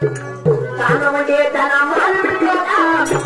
తానమంటే తన మానవుడికేనా?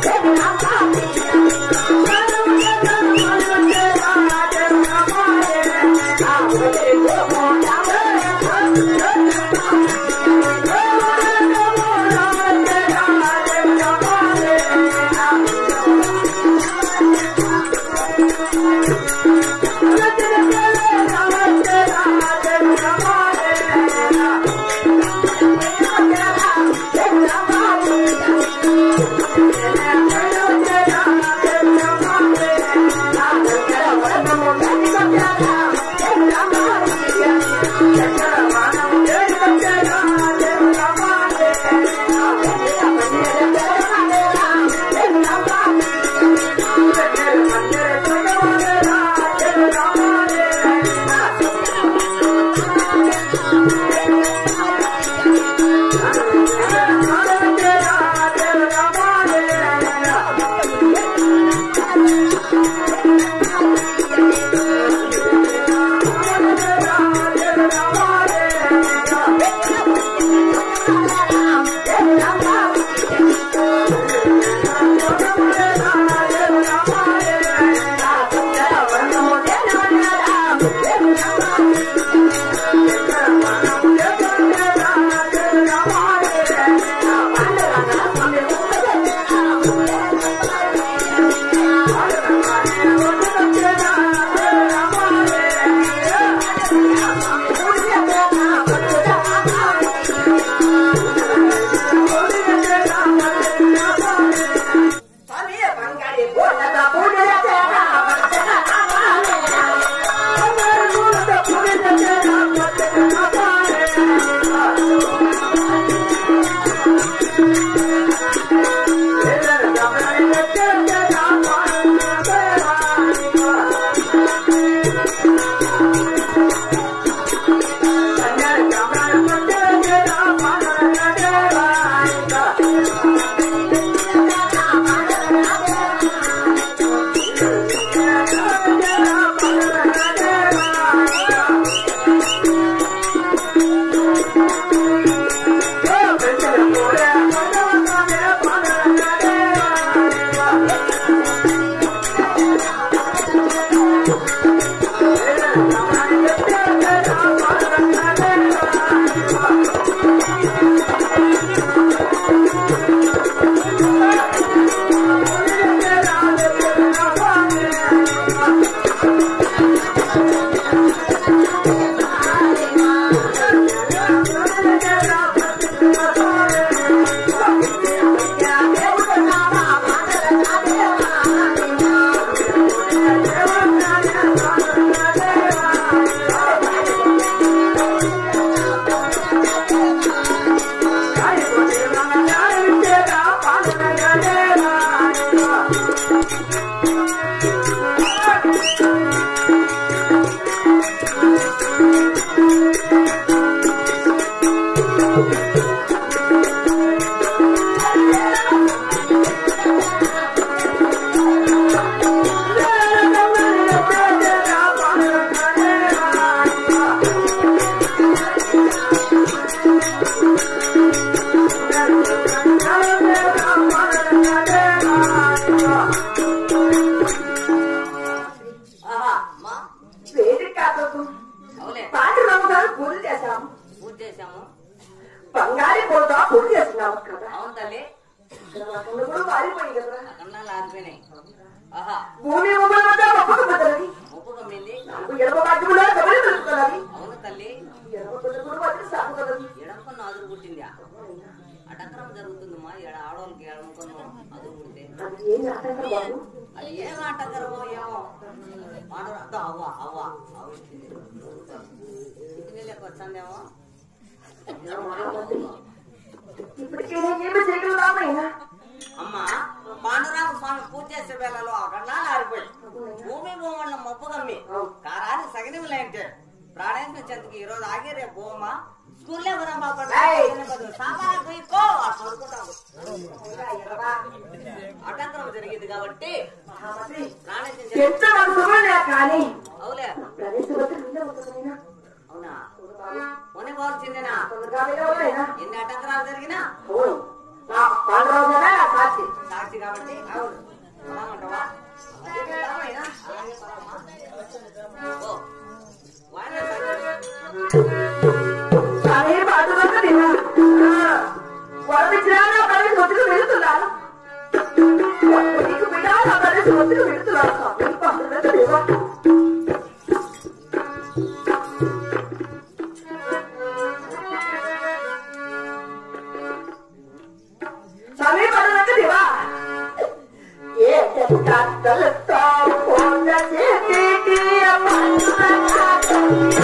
ఆహా, అమ్మా, వేదిక కాదు అవులే పాండురాము గారు పూజ చేశాం పూజ చేశాము బంగారీ పూలతో పూజ చేస్తున్నాము కదా అవును తల్లి అక్కడ కూడా మారిపోయి కదా అకన్నాలు ఆరిపోయినాయి ఆహా భూమి ఉమ్మల మధ్య ఒక్కొక్క బద్దలది ఉప్పు కమ్మింది నాకు ఎడమ బాధ్యములో కబలి దొరుకుతున్నది అవును తల్లి ఎడమ కొద్ది కూడా మధ్య సాగుతున్నది ఎడమకొన్న అదురు పుట్టిందా అటక్రం జరుగుతుందమ్మా ఎడ ఆడవాళ్ళకి ఎడమకొన్న అదురు పుడితే అది ఏం ఆటంకం బాబు అది ఏం ఆటకరమో ఏమో మాట అవ్వ అవ్వ అవ్వ ఇచ్చింది ఇచ్చింది లెక్క వచ్చిందేమో ఇప్పటికైనా ఏమి చేయగలరామైనా అమ్మా పాండురామ స్వామి పూజ చేసే వేళలో అకన్నాలు ఆరిపోయి భూమి భూమన్న మొప్పు కమ్మి కారాన్ని సగనిములంటే ప్రాణేశ్వర చెంతకి ఈ రోజు ఆగి రేపు భూమా స్కూల్లో మనం అటంతరం జరిగింది కాబట్టి మహామంత్రి ప్రాణేశ్వర ఎంత మనసులే కానీ అవులే ప్రవేశవతి మీద ఉంటుందైనా అవునా ముని పోల్చిందేనా తొందరగా వెళ్ళవలైనా ఎన్ని అటంతరాలు జరిగినా అవును నా పాండరాజు గారే నా సాక్షి సాక్షి కాబట్టి అవును అలాగంటావా? అలాగే వెళ్దామైనా? అలాగే పదమ్మా. ఓ, వాయనే సాక్షి. స్వామి పాండరాజు దేవా వరమిచ్చినా నా పని సొత్తుకు వెళుతున్నాను నీకు బిడ్డ నా పని సొత్తుకు వెళుతున్నాను స్వామి పాండరాజు దేవా స్వామి పాండరాజు దేవా ఏ కట్టలతో పొంద చేతికి పాండరాజు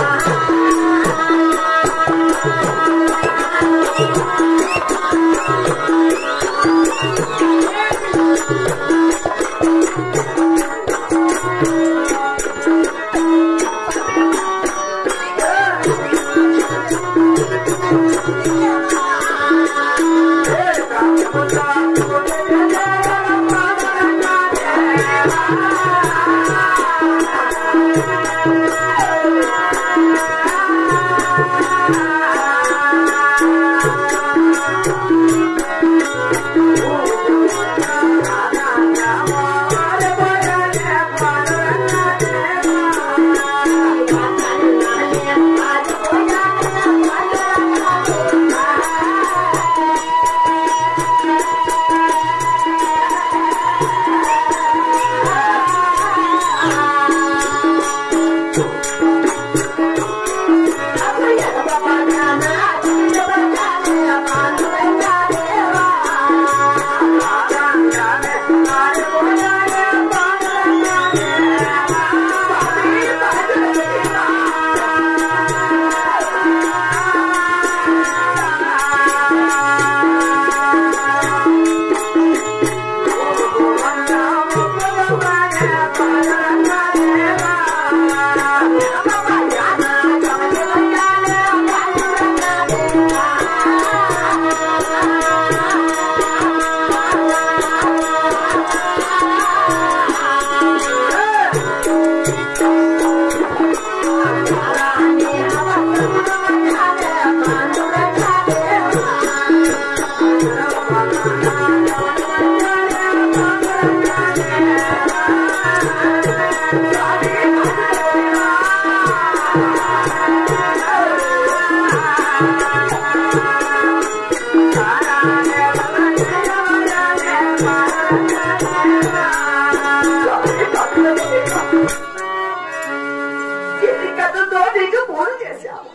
ఎన్నికలతో నీకు పూలు చేశావు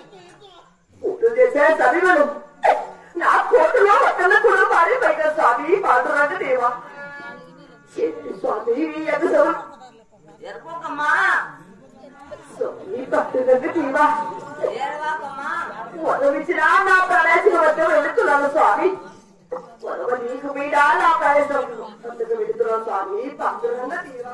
పూలు చేసే సభ్యులు నా కోటలో ఒకళ్ళ కూడా మారిపోయిన స్వామి పాండురంగ దేవా ఎన్ని స్వామి ఎగసవు ఎరుపుకమ్మా స్వామి పాండురంగ దేవా ఏడవాకమ్మా వరమిచ్చినా నా ప్రవేశం వద్ద వెళుతున్నాను స్వామి వరవ నీకు మీద నా ప్రవేశం వద్దకు వెళుతున్నాను స్వామి పాండురంగ దేవా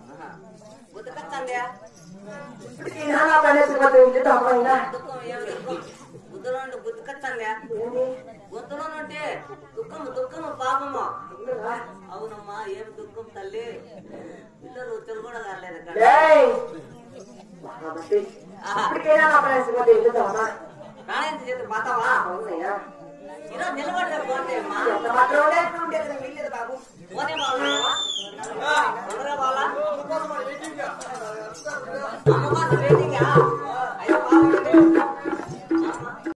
ఉతకచ్చండి ఇప్పటికీ నా ప్రవేశం వద్ద వెళుతామైనా దుఃఖం ఏం దుఃఖం బుద్ధులో నుండి బుద్ధకచ్చండి ఏంటి గొంతులో నుండి దుఃఖము దుఃఖము పాపము ఉందా? అవునమ్మా ఏం దుఃఖం తల్లి పిల్లలు రుచులు కూడా కాలేదు ఇక్కడ ఏయ్! మహామతి, ఇప్పటికైనా నా ప్రవేశం వద్ద వెళుతామా ప్రాణాయం చేతి పాతావా అవునయ్యా ఈరోజు నిలబడలే పోతే అమ్మా ఎంత మాత్రం లేకుండా ఉండేది వీల్లేదు బాబు పోనే బాగున్నావా తొందరగా బాగా అమ్మ కోసం వెయిటింగా అయ్యో బాగుంది